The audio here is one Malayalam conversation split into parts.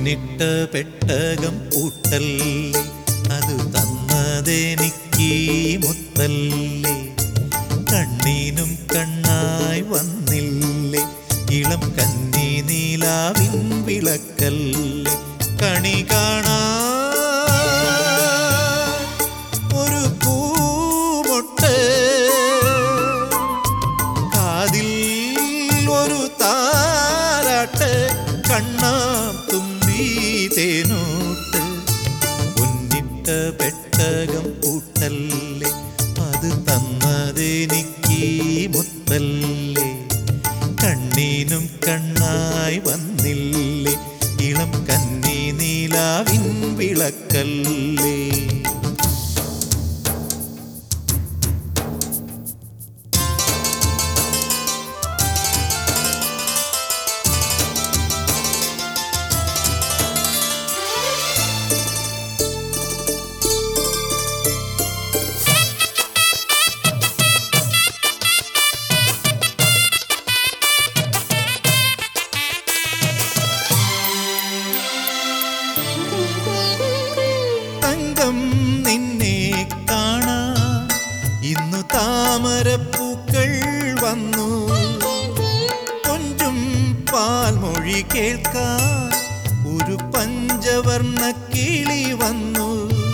പൊന്നിട്ട പെട്ടകം പൂട്ടല്ലേ അത് തന്നതെനിക്ക് മുത്തല്ലേ കണ്ണീനും കണ്ണായി വന്നില്ലേ ഇളം കന്നി നീലാവിൻ വിളക്കല്ലേ കണി കാണാ ഒരു പൂമൊട്ട് കാതിൽ ഒരു താരാട്ട് കണ്ണാം തുമ്പി തേനൂട്ട് പൊന്നിട്ട പെട്ടകം പൂട്ടല്ലേ അത് തന്നതെനിക്ക് മുത്തല്ലേ കണ്ണീനും കണ്ണായി വന്നില്ലേ ഇളം കന്നി നീലാവിൻ വിളക്കല്ലേ തങ്കം നിന്നെ കാണാൻ ഇന്നു താമരപ്പൂക്കൾ വന്നു കൊഞ്ചും പാൽമൊഴി കേൾക്കാൻ ഒരു പഞ്ചവർണ്ണ കിളി വന്നു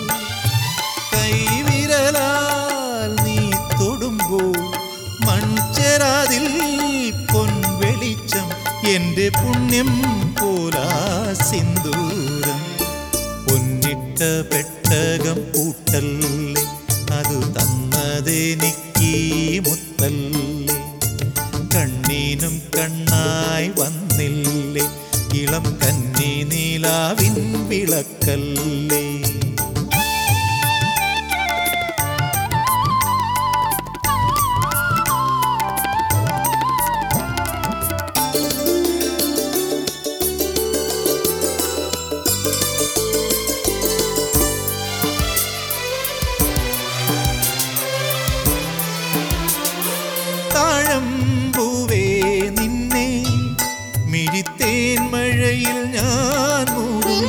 കൈവിരലാൽ നീ തൊടുമ്പോൾ മൺചെരാതിൽ പൊൻവെളിച്ചം എൻ്റെ പുണ്യം പോലാ സിന്ദൂരം പൊന്നിട്ട പെട്ടകം പൂട്ടല്ലേ അത് തന്നതെനിക്ക് മുത്തല്ലേ കണ്ണീനും കണ്ണായി വന്നില്ലേ ഇളം കന്നി നീലാവിൻ വിളക്കല്ലേ താഴമ്പൂവേ നിന്നെ മിഴിത്തേൻ മഴയിൽ ഞാൻ മൂടും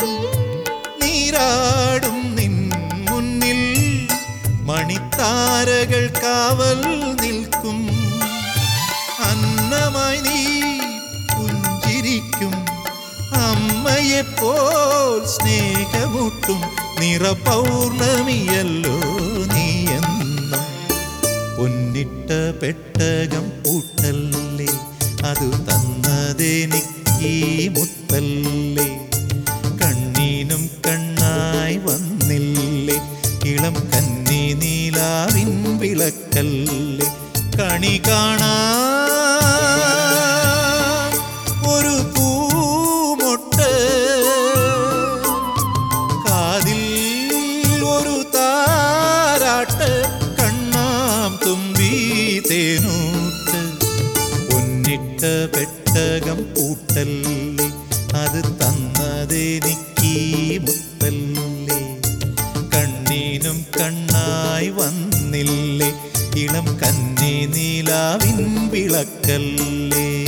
നീരാടും നിൻ മുന്നിൽ മണിത്താരകൾ കാവൽ നിൽക്കും അന്നമായി നീ പുഞ്ചിരിക്കും അമ്മയെപ്പോൽ സ്നേഹമൂട്ടും നിറ പൗർണമിയല്ലോ നീ എന്നും പൊന്നിട്ട പെട്ടകം പൂട്ടല്ലേ അത് തന്നതെനിക്ക് മുത്തല്ലേ കണ്ണീനും കണ്ണായി വന്നില്ലേ ഇളം കന്നി നീലാവിൻ വിളക്കല്ലേ കണി കാണാ ഒരു പൂമൊട്ട് കാതിൽ ഒരു താരാട്ട് കണ്ണാം തുമ്പി തേനൂട്ട് പൊന്നിട്ട പെട്ടകം പൂട്ടല്ലേ അത് തന്നതെനിക്ക് മുത്തല്ലേ കണ്ണീനും കണ്ണായി വന്നില്ലേ ഇളം കന്നി നീലാവിൻ വിളക്കല്ലേ